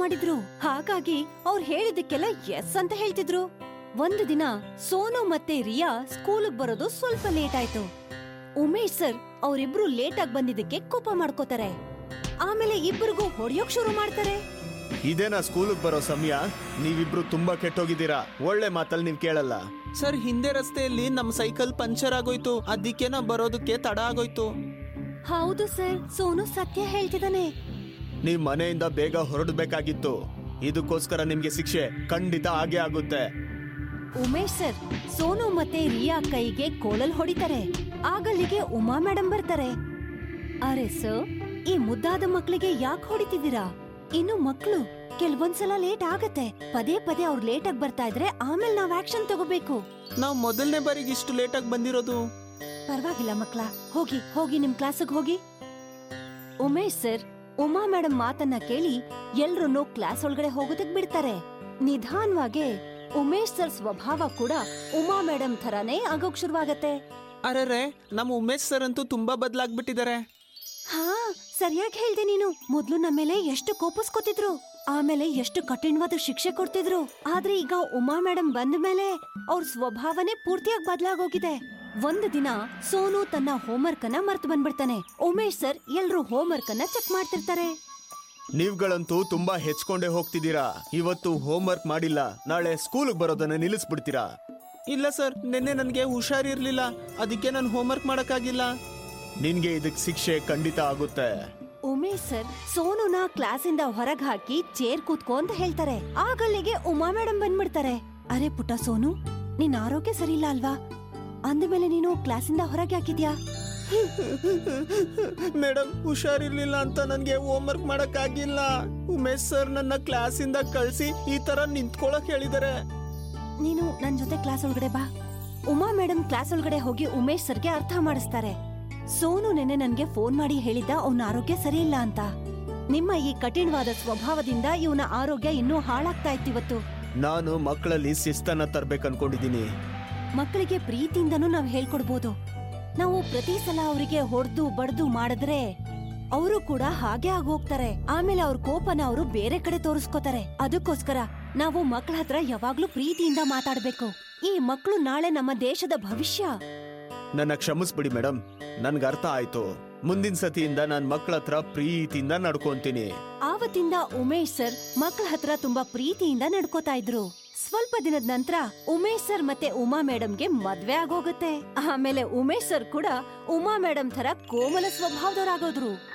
ಮಾಡಿದ್ರು ಹಾಗಾಗಿ ಅವ್ರು ಹೇಳಿದಕ್ಕೆಲ್ಲ ಎಸ್ ಅಂತ ಹೇಳ್ತಿದ್ರು ಒಂದು ದಿನ ಸೋನು ಮತ್ತೆ ರಿಯಾ ಸ್ಕೂಲಿಗ್ ಬರೋದು ಸ್ವಲ್ಪ ಲೇಟ್ ಆಯ್ತು ಉಮೇಶ್ ಸರ್ ಅವರಿಬ್ರು ಲೇಟ್ ಆಗಿ ಬಂದಿದ್ದಕ್ಕೆ ಕೋಪ ಮಾಡ್ಕೋತಾರೆ ಆಮೇಲೆ ಇಬ್ಬರಿಗೂ ಹೊಡೆಯೋಕ್ ಶುರು ಮಾಡ್ತಾರೆ ಇದೇನಾ ಸ್ಕೂಲಿಗೆ ಬರೋ ಸಮಯ ನೀವಿಬ್ರು ತುಂಬಾ ಕೆಟ್ಟೋಗಿದ್ದೀರಾ ಒಳ್ಳೆ ಮಾತಲ್ಲಿ ನೀವ್ ಕೇಳಲ್ಲ ಸರ್ ಹಿಂದೆ ರಸ್ತೆಯಲ್ಲಿ ನಮ್ ಸೈಕಲ್ ಪಂಚರ್ ಆಗೋಯ್ತು ಅದಕ್ಕೆ ನಾ ಬರೋದಕ್ಕೆ ತಡ ಆಗೋಯ್ತು ಹೌದು ಸರ್ ಸೋನು ಸತ್ಯ ಹೇಳ್ತಿದ್ದಾನೆ ನೀವ್ ಮನೆಯಿಂದ ಬೇಗ ಹೊರಡ್ಬೇಕಾಗಿತ್ತು ಇದಕ್ಕೋಸ್ಕರ ನಿಮ್ಗೆ ಶಿಕ್ಷೆ ಖಂಡಿತ ಆಗೇ ಆಗುತ್ತೆ ಉಮೇಶ್ ಸರ್ ಸೋನು ಮತ್ತೆ ರಿಯಾ ಕೈಗೆ ಕೋಲಲ್ ಹೊಡಿತಾರೆ ಆಗಲ್ಲಿಗೆ ಉಮಾ ಮೇಡಮ್ ಬರ್ತಾರೆ ಅರೆ ಸರ್ ಈ ಮುದ್ದಾದ ಮಕ್ಳಿಗೆ ಯಾಕೆ ಹೊಡಿತಿದ್ದೀರಾ ಇನ್ನು ಮಕ್ಳು ಕೆಲ್ವೊಂದ್ಸಲ ಲೇಟ್ ಆಗತ್ತೆ ಪದೇ ಪದೇ ಅವ್ರು ಲೇಟ್ ಆಗಿ ಬರ್ತಾ ಇದ್ರೆ ಆಮೇಲೆ ನಾವ್ ಆಕ್ಷನ್ ತಗೋಬೇಕು ನಾವ್ ಮೊದಲನೇ ಬಾರಿಗೆ ಇಷ್ಟು ಲೇಟ್ ಆಗಿ ಬಂದಿರೋದು ಪರವಾಗಿಲ್ಲ ಮಕ್ಳ ಹೋಗಿ ಹೋಗಿ ನಿಮ್ ಕ್ಲಾಸಿಗೆ ಹೋಗಿ ಉಮೇಶ್ ಸರ್ ಉಮಾ ಮೇಡಮ್ ಮಾತನ್ನ ಕೇಳಿ ಎಲ್ರನ್ನೂ ಕ್ಲಾಸ್ ಒಳಗಡೆ ಹೋಗೋದಕ್ ಬಿಡ್ತಾರೆ ನಿಧಾನವಾಗೆ ಉಮೇಶ್ ಸರ್ ಸ್ವಭಾವ ಕೂಡ ಉಮಾ ಮೇಡಮ್ ಥರಾನೇ ಆಗೋಕ್ ಶುರುವಾಗತ್ತೆ ಅರೆ ನಮ್ಮ ಉಮೇಶ್ ಸರ್ ಅಂತೂ ತುಂಬಾ ಬದಲಾಗ್ಬಿಟ್ಟಿದ್ದಾರೆ ಹಾ ಸರಿಯಾಗಿ ಹೇಳ್ದೆ ನೀನು ಮೊದ್ಲು ನಮ್ಮ ಮೇಲೆ ಎಷ್ಟು ಕೋಪಿಸ್ಕೊತಿದ್ರು ಆಮೇಲೆ ಎಷ್ಟು ಕಠಿಣವಾದ ಶಿಕ್ಷೆ ಕೊಡ್ತಿದ್ರು ಆದ್ರೆ ಈಗ ಉಮಾ ಮೇಡಮ್ ಬಂದ ಮೇಲೆ ಅವ್ರ ಸ್ವಭಾವನೆ ಪೂರ್ತಿಯಾಗಿ ಬದಲಾಗೋಗಿದೆ ಒಂದು ದಿನ ಸೋನು ತನ್ನ ಹೋಮ್ವರ್ಕ್ ಅನ್ನ ಮರ್ತು ಬಂದ್ಬಿಡ್ತಾನೆ ಉಮೇಶ್ ಸರ್ ಎಲ್ರು ಹೋಮ್ವರ್ಕ್ ಅನ್ನ ಚೆಕ್ ಮಾಡ್ತಿರ್ತಾರೆ ನೀವ್ಗಳಂತೂ ತುಂಬಾ ಹೆಚ್ಕೊಂಡೇ ಹೋಗ್ತಿದ್ದೀರಾ ಇವತ್ತು ಹೋಮ್ವರ್ಕ್ ಮಾಡಿಲ್ಲ ನಾಳೆ ಸ್ಕೂಲ್ಗೆ ಬರೋದನ್ನ ನಿಲ್ಲಿಸ್ಬಿಡ್ತೀರಾ ಇಲ್ಲ ಸರ್ ನಿನ್ನೆ ನನಗೆ ಹುಷಾರಿರ್ಲಿಲ್ಲ ಅದಕ್ಕೆ ನಾನು ಹೋಮ್ವರ್ಕ್ ಮಾಡಕ್ಕಾಗಿಲ್ಲ ನಿನ್ಗೆ ಇದಕ್ ಶಿಕ್ಷೆ ಖಂಡಿತ ಆಗುತ್ತೆ ಉಮೇಶ್ ಸರ್ ಸೋನುನ ಕ್ಲಾಸಿಂದ ಹೊರಗ್ ಹಾಕಿ ಚೇರ್ ಕೂತ್ಕೋ ಅಂತ ಹೇಳ್ತಾರೆ ಆಗಲ್ಲಿಗೆ ಉಮಾ ಮೇಡಮ್ ಬಂದ್ಬಿಡ್ತಾರೆ ಅರೆ ಪುಟ್ಟ ಸೋನು ನಿನ್ ಆರೋಗ್ಯ ಸರಿಯಿಲ್ಲ ಅಲ್ವಾ ಅಂದಮೇಲೆ ನೀನು ಕ್ಲಾಸಿಂದ ಹೊರಗೆ ಹಾಕಿದ್ಯಾ ಮೇಡಮ್ ಹುಷಾರಿರ್ಲಿಲ್ಲ ಅಂತ ನನ್ಗೆ ಹೋಮ್ವರ್ಕ್ ಮಾಡಕ್ಕಾಗಿಲ್ಲ ಉಮೇಶ್ ಸರ್ ನನ್ನ ಕ್ಲಾಸಿಂದ ಕಳ್ಸಿ ಈ ತರ ನಿಂತ್ಕೊಳಕ್ ಹೇಳಿದಾರೆ ನೀನು ನನ್ ಜೊತೆ ಕ್ಲಾಸ್ ಒಳಗಡೆ ಬಾ ಉಮಾ ಮೇಡಮ್ ಕ್ಲಾಸ್ ಒಳಗಡೆ ಹೋಗಿ ಉಮೇಶ್ ಸರ್ಗೆ ಅರ್ಥ ಮಾಡಿಸ್ತಾರೆ ಸೋನು ನೆನ್ನೆ ನನ್ಗೆ ಫೋನ್ ಮಾಡಿ ಹೇಳಿದ್ದ ಅವನ ಆರೋಗ್ಯ ಸರಿಯಿಲ್ಲ ಅಂತ ನಿಮ್ಮ ಈ ಕಠಿಣವಾದ ಸ್ವಭಾವದಿಂದ ಇವನ ಆರೋಗ್ಯ ಇನ್ನೂ ಹಾಳಾಗ್ತಾ ಇತ್ತಿವತ್ತು ನಾನು ಮಕ್ಕಳಲ್ಲಿ ಶಿಸ್ತನ್ನ ತರ್ಬೇಕು ಅನ್ಕೊಂಡಿದೀನಿ ಮಕ್ಕಳಿಗೆ ಪ್ರೀತಿಯಿಂದನೂ ನಾವ್ ಹೇಳ್ಕೊಡ್ಬೋದು ನಾವು ಪ್ರತಿ ಸಲ ಅವರಿಗೆ ಹೊಡೆದು ಬಡ್ದು ಮಾಡಿದ್ರೆ ಅವರು ಕೂಡ ಹಾಗೆ ಆಗೋಗ್ತಾರೆ ಆಮೇಲೆ ಅವ್ರ ಕೋಪನ ಅವರು ಬೇರೆ ಕಡೆ ತೋರಿಸ್ಕೋತಾರೆ ಅದಕ್ಕೋಸ್ಕರ ನಾವು ಮಕ್ಕಳ ಹತ್ರ ಯಾವಾಗ್ಲೂ ಪ್ರೀತಿಯಿಂದ ಮಾತಾಡ್ಬೇಕು ಈ ಮಕ್ಕಳು ನಾಳೆ ನಮ್ಮ ದೇಶದ ಭವಿಷ್ಯ ನನ್ನ ಕ್ಷಮಿಸ್ಬಿಡಿ ಮೇಡಮ್ ನನ್ಗೆ ಅರ್ಥ ಆಯ್ತು ಮುಂದಿನ ಸತಿಯಿಂದ ನಾನ್ ಮಕ್ಕಳ ಹತ್ರ ಪ್ರೀತಿಯಿಂದ ನಡ್ಕೊಂತೀನಿ ಆವತ್ತಿಂದ ಉಮೇಶ್ ಸರ್ ಮಕ್ಕಳ ಹತ್ರ ತುಂಬಾ ಪ್ರೀತಿಯಿಂದ ನಡ್ಕೋತಾ ಇದ್ರು ಸ್ವಲ್ಪ ದಿನದ ನಂತರ ಉಮೇಶ್ ಸರ್ ಮತ್ತೆ ಉಮಾ ಮೇಡಮ್ಗೆ ಮದ್ವೆ ಆಗೋಗುತ್ತೆ ಆಮೇಲೆ ಉಮೇಶ್ ಸರ್ ಕೂಡ ಉಮಾ ಮೇಡಮ್ ತರ ಕೋಮಲ ಸ್ವಭಾವದವರಾಗೋದ್ರು